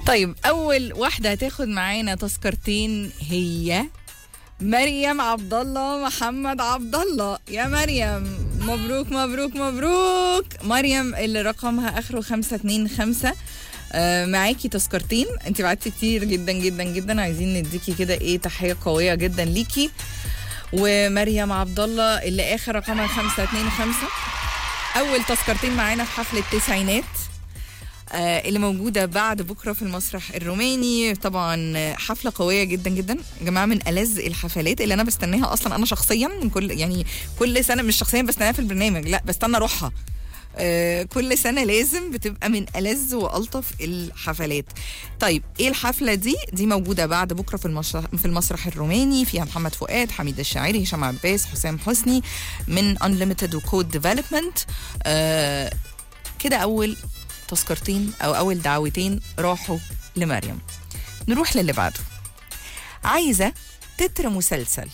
طيب اول واحده هتاخد معانا تذكرتين هي مريم عبد الله محمد عبد الله يا مريم مبروك مبروك مبروك مريم اللي رقمها اخره 525 آه معاكي تذكرتين انت بعتي كتير جدا جدا جدا عايزين نديكي كده ايه تحيه قويه جدا ليكي ومريم عبد الله اللي اخر رقمها 525 اول تذكرتين معانا في حفله التسعينات آه، اللي موجوده بعد بكره في المسرح الروماني طبعا آه، حفله قويه جدا جدا يا جماعه من ألذ الحفلات اللي انا بستناها اصلا انا شخصيا من كل يعني كل سنه مش شخصيا بستناها في البرنامج لا بستنى اروحها آه، كل سنه لازم بتبقى من ألذ والطف الحفلات طيب ايه الحفله دي دي موجوده بعد بكره في المسرح في المسرح الروماني فيها محمد فؤاد حميد الشاعري هشام عباس حسام حسني من انليمتد وكود ديفلوبمنت آه كده اول تذكرتين او اول دعوتين راحوا لمريم نروح للي بعده عايزه تتر مسلسل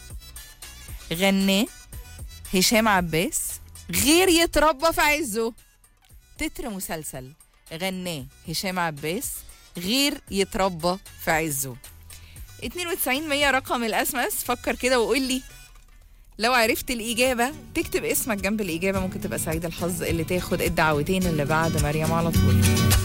غناه هشام عباس غير يتربى في عزه تتر مسلسل غناه هشام عباس غير يتربى في عزه 92 100 رقم الاس فكر كده وقول لي لو عرفت الإجابة تكتب اسمك جنب الإجابة ممكن تبقى سعيد الحظ اللي تاخد الدعوتين اللي بعد مريم على طول